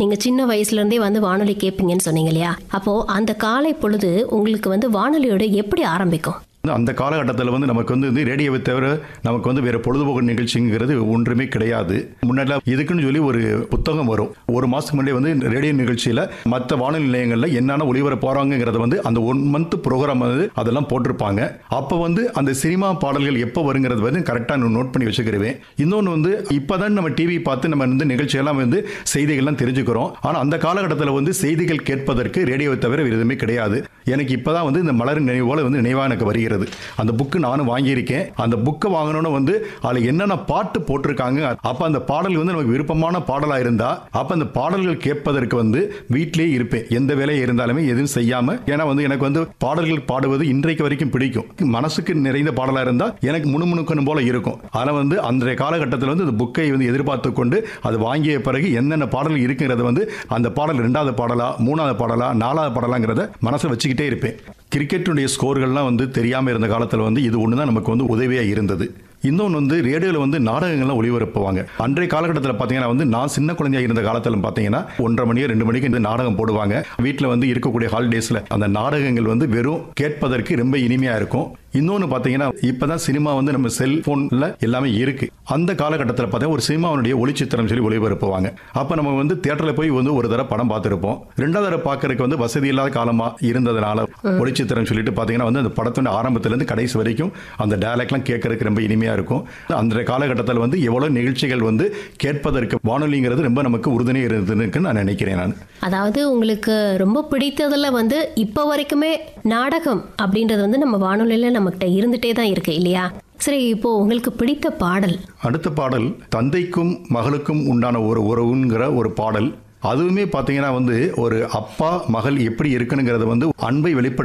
நீங்க சின்ன வயசுல இருந்தே வந்து வானொலி கேட்பீங்கன்னு சொன்னீங்க இல்லையா அப்போ அந்த காலை பொழுது உங்களுக்கு வந்து வானொலியோட எப்படி ஆரம்பிக்கும் அந்த காலகட்டத்தில் வந்து நமக்கு வந்து இந்த ரேடியோவை தவிர நமக்கு வந்து வேற பொழுதுபோக்கு நிகழ்ச்சிங்கிறது ஒன்றுமே கிடையாது முன்னாடி இதுக்குன்னு சொல்லி ஒரு புத்தகம் வரும் ஒரு மாசத்துக்கு முன்னாடி வந்து ரேடியோ நிகழ்ச்சியில் மற்ற வானொலி நிலையங்களில் என்னென்ன ஒளிபர போறாங்கிறத வந்து அந்த ஒன் மந்த் ப்ரோக்ராம் வந்து அதெல்லாம் போட்டிருப்பாங்க அப்போ வந்து அந்த சினிமா பாடல்கள் எப்போ வருங்கிறது வந்து கரெக்டாக நோட் பண்ணி வச்சுக்கிருவேன் இன்னொன்று வந்து இப்போதான் நம்ம டிவி பார்த்து நம்ம வந்து நிகழ்ச்சியெல்லாம் வந்து செய்திகள்லாம் தெரிஞ்சுக்கிறோம் ஆனால் அந்த காலகட்டத்தில் வந்து செய்திகள் கேட்பதற்கு ரேடியோவை தவிர வேறு எதுவுமே கிடையாது எனக்கு இப்போதான் வந்து இந்த மலரின் நினைவோல வந்து நினைவாக எனக்கு வருகிறது அந்த புக்கு நானும் வாங்கியிருக்கேன் அந்த புக்கை வாங்கணும்னு வந்து அதில் என்னென்ன பாட்டு போட்டிருக்காங்க அப்போ அந்த பாடல் வந்து நமக்கு விருப்பமான பாடலாக இருந்தா அப்போ அந்த பாடல்கள் கேட்பதற்கு வந்து வீட்டிலேயே இருப்பேன் எந்த வேலையை இருந்தாலுமே எதுவும் செய்யாம ஏன்னா வந்து எனக்கு வந்து பாடல்கள் பாடுவது இன்றைக்கு வரைக்கும் பிடிக்கும் மனசுக்கு நிறைந்த பாடலாக இருந்தால் எனக்கு முணுமுணுக்கணும் போல இருக்கும் ஆனால் வந்து அன்றைய காலகட்டத்தில் வந்து இந்த புக்கை வந்து எதிர்பார்த்து கொண்டு அது வாங்கிய பிறகு என்னென்ன பாடல் இருக்குங்கிறத வந்து அந்த பாடல் ரெண்டாவது பாடலா மூணாவது பாடலா நாலாவது பாடலாங்கிறத மனசில் வச்சுக்கிட்டே இருப்பேன் கிரிக்கெட்டுடைய ஸ்கோர்கள்லாம் வந்து தெரியாமல் இருந்த காலத்தில் வந்து இது ஒன்று தான் நமக்கு வந்து உதவியாக இருந்தது இன்னொன்று வந்து ரேடியோவில் வந்து நாடகங்கள்லாம் ஒளிபரப்புவாங்க அன்றைய காலகட்டத்தில் பார்த்தீங்கன்னா வந்து நான் சின்ன குழந்தையா இருந்த காலத்தில் பார்த்தீங்கன்னா ஒன்றரை மணியோ ரெண்டு மணிக்கு இந்த நாடகம் போடுவாங்க வீட்டில் வந்து இருக்கக்கூடிய ஹாலிடேஸில் அந்த நாடகங்கள் வந்து வெறும் கேட்பதற்கு ரொம்ப இனிமையாக இருக்கும் இன்னொன்று பார்த்தீங்கன்னா இப்பதான் சினிமா வந்து நம்ம செல்போன்ல எல்லாமே இருக்கு அந்த காலகட்டத்தில் பார்த்தீங்கன்னா ஒரு சினிமாவுடைய ஒளிச்சித்திரம் சொல்லி ஒளிபரப்புவாங்க அப்போ நம்ம வந்து தியேட்டரில் போய் வந்து ஒரு தடவை படம் பார்த்துருப்போம் ரெண்டாவது தடவை பார்க்கறதுக்கு வந்து வசதி இல்லாத காலமா இருந்ததுனால ஒளிச்சித்திரம் சொல்லிட்டு பார்த்தீங்கன்னா வந்து அந்த படத்தோட ஆரம்பத்திலேருந்து கடைசி வரைக்கும் அந்த டயலாக்லாம் கேட்கறதுக்கு ரொம்ப இனிமையா இருக்கும் அந்த காலகட்டத்தில் வந்து எவ்வளவு நிகழ்ச்சிகள் வந்து கேட்பதற்கு வானொலிங்கிறது ரொம்ப நமக்கு உறுதுணையாக இருந்ததுன்னு நான் நினைக்கிறேன் நான் அதாவது உங்களுக்கு ரொம்ப பிடித்ததுல வந்து இப்போ வரைக்குமே நாடகம் அப்படின்றது வந்து நம்ம வானொலியில நம்மகிட்ட இருந்துட்டே தான் இருக்கு இல்லையா சரி இப்போ உங்களுக்கு பிடித்த பாடல் அடுத்த பாடல் தந்தைக்கும் மகளுக்கும் உண்டான ஒரு உறவுங்கிற ஒரு பாடல் அதுவுமே பார்த்தீங்கன்னா வந்து ஒரு அப்பா மகள் எப்படி இருக்கணுங்கிறத வந்து அன்பை வெளிப்பட